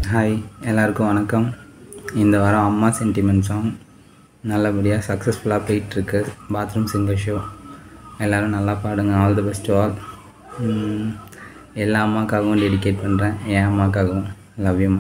hi எல்லாருக்கும் வணக்கம் இந்த வாரம் அம்மா சென்டிமெண்ட் சாங் நல்லபடியாக சக்ஸஸ்ஃபுல்லாக போயிட்டுருக்கு பாத்ரூம் சிங்கர் ஷோ எல்லோரும் நல்லா பாடுங்க ஆல் தி பெஸ்ட் ஆல் எல்லா அம்மாக்காகவும் டெடிகேட் பண்ணுறேன் என் அம்மாக்காகவும் லவ் யூ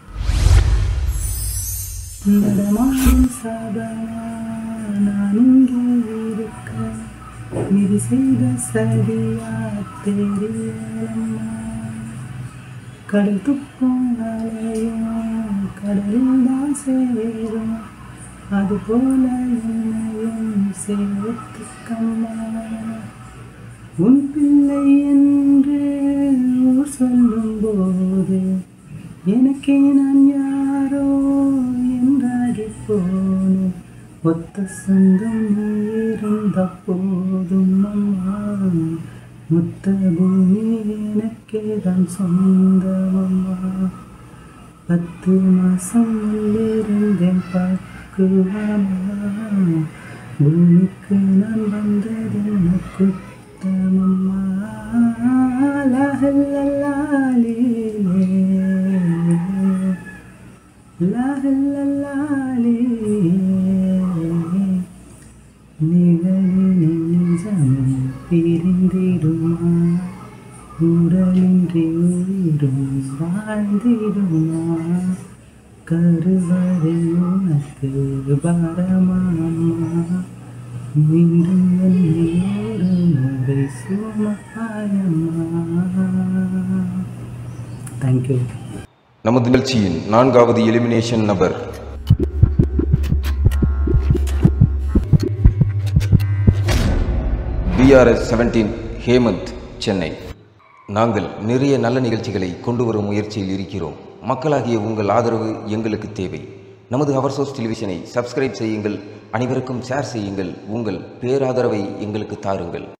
நான் இங்கே இருக்க இது செய்த சரியா தெரியலம்மா கடல் துப்பும் அலையும் கடலில் தான் சேரும் அது போல என்னையும் சேர்த்துக்கம்மா உன் பிள்ளை என்று ஊர் சொல்லும் போது எனக்கே நான் யாரோ என்றாகி போனேன் ஒத்த சொந்தம் நீ இருந்த போதும் அம்மா முத்த பூமி எனக்கே தான் சொந்தமம்மா பத்து மாசம் இருந்தேன் பக்குவமா பூமிக்கு நான் வந்ததென்ன குத்தமம்மா லஹல்லலாலே லஹல்லலாலே நிழலின் நெஞ்சமும் பிரிந்திடுமா உடலின்றி உயிரும் வாழ்ந்திடுமா கருவறை உனக்கு பரமாமா மீண்டும் என்னை ஒரு முறை சுமப்பாயம்மா தேங்க்யூ நமது நிகழ்ச்சியின் நான்காவது எலிமினேஷன் நபர் பிஆர்எஸ் செவன்டீன் ஹேமந்த் சென்னை நாங்கள் நிறைய நல்ல நிகழ்ச்சிகளை கொண்டு வரும் முயற்சியில் இருக்கிறோம் மக்களாகிய உங்கள் ஆதரவு எங்களுக்கு தேவை நமது அவர் சோர்ஸ் டெலிவிஷனை சப்ஸ்கிரைப் செய்யுங்கள் அனைவருக்கும் ஷேர் செய்யுங்கள் உங்கள் பேராதரவை எங்களுக்கு தாருங்கள்